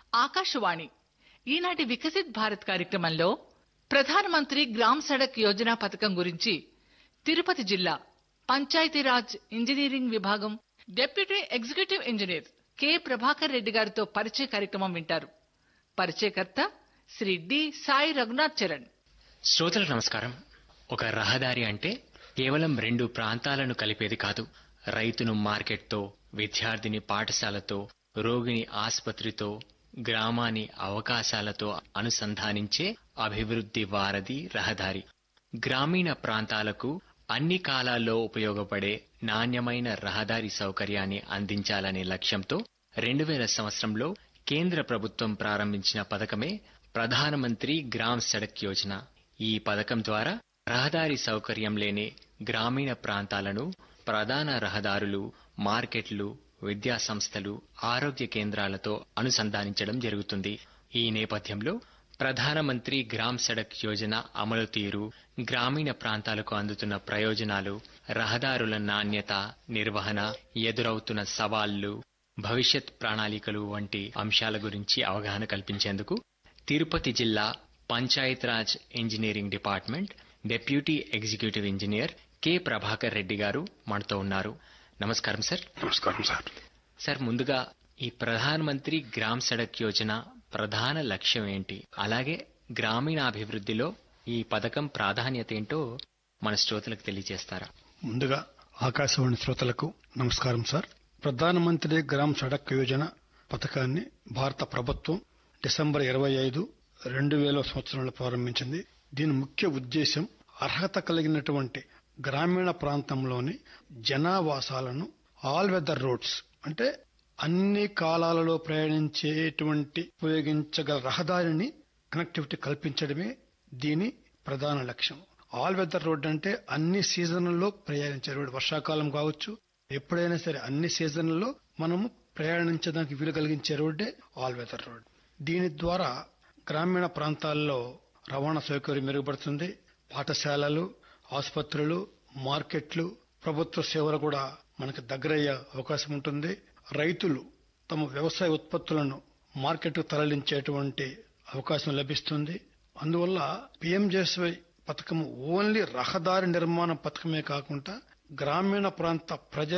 ఆకాశవాణి ఈనాటి వికసిత్ భారత్ కార్యక్రమంలో ప్రధానమంత్రి గ్రామ్ సడక్ యోజన పథకం గురించి తిరుపతి జిల్లా పంచాయతీరాజ్ ఇంజనీరింగ్ విభాగం deputy executive engineer K Prabhakar Reddy గారితో పరిచయ కార్యక్రమం వింటారు పరిచయకర్త శ్రీ డి సాయి రఘునాథ్ చరణ్ శ్రోతలకు నమస్కారం ఒక రహదారి అంటే కేవలం రెండు ప్రాంతాలను కలిపేది కాదు రైతును మార్కెట్తో విద్యార్థిని పాఠశాలతో రోగిని ఆసుపత్రితో గ్రామాన్ని అవకాశాలతో అనుసంధానించే అభివృద్ధి వారధి రహదారి గ్రామీణ ప్రాంతాలకు అన్ని కాలాల్లో ఉపయోగపడే నాణ్యమైన రహదారి సౌకర్యాన్ని అందించాలనే లక్ష్యంతో రెండు వేల సంవత్సరంలో కేంద్ర ప్రభుత్వం ప్రారంభించిన పథకమే ప్రధానమంత్రి గ్రామ్ సడక్ యోజన ఈ పథకం ద్వారా రహదారి సౌకర్యం లేని గ్రామీణ ప్రాంతాలను ప్రధాన రహదారులు మార్కెట్లు విద్యా సంస్థలు ఆరోగ్య కేంద్రాలతో అనుసంధానించడం జరుగుతుంది ఈ నేపథ్యంలో ప్రధానమంత్రి గ్రామ్ సడక్ యోజన అమలు తీరు గ్రామీణ ప్రాంతాలకు అందుతున్న ప్రయోజనాలు రహదారుల నాణ్యత నిర్వహణ ఎదురవుతున్న సవాళ్లు భవిష్యత్ ప్రణాళికలు వంటి అంశాల గురించి అవగాహన కల్పించేందుకు తిరుపతి జిల్లా Panchayat Raj engineering department deputy executive engineer K Prabhakar Reddy గారు మనతో ఉన్నారు నమస్కారం సార్ నమస్కారం సార్ సార్ ముందుగా ఈ ప్రధాన మంత్రి గ్రామ్ సడక్ యోజన ప్రధాన లక్ష్యం ఏంటి అలాగే గ్రామీణాభివృద్ధిలో ఈ పథకం ప్రాధాన్యత ఏంటో మన శ్రోతలకు తెలియజేస్తారా ముందుగా ఆకాశవాణి శ్రోతలకు నమస్కారం సార్ ప్రధానమంత్రి గ్రామ్ సడక్ యోజన పథకాన్ని భారత ప్రభుత్వం డిసెంబర్ ఇరవై ఐదు రెండు వేల సంవత్సరంలో ప్రారంభించింది దీని ముఖ్య ఉద్దేశం అర్హత కలిగినటువంటి గ్రామీణ ప్రాంతంలోని జనావాసాలను ఆల్ వెదర్ రోడ్స్ అంటే అన్ని కాలాలలో ప్రయాణించేటువంటి ఉపయోగించగల రహదారిని కనెక్టివిటీ కల్పించడమే దీని ప్రధాన లక్ష్యం ఆల్ వెదర్ రోడ్ అంటే అన్ని సీజన్లలో ప్రయాణించే రోడ్ వర్షాకాలం కావచ్చు ఎప్పుడైనా సరే అన్ని సీజన్లలో మనము ప్రయాణించడానికి వీలు కలిగించే రోడ్డే ఆల్ వెదర్ రోడ్ దీని ద్వారా గ్రామీణ ప్రాంతాల్లో రవాణా సౌకర్యం మెరుగుపడుతుంది పాఠశాలలు ఆసుపత్రులు మార్కెట్లు ప్రభుత్వ సేవలు కూడా మనకు దగ్గరయ్యే అవకాశం ఉంటుంది రైతులు తమ వ్యవసాయ ఉత్పత్తులను మార్కెట్కు తరలించేటువంటి అవకాశం లభిస్తుంది అందువల్ల పిఎంజేఎస్వై పథకం ఓన్లీ రహదారి నిర్మాణ పథకమే కాకుండా గ్రామీణ ప్రాంత ప్రజల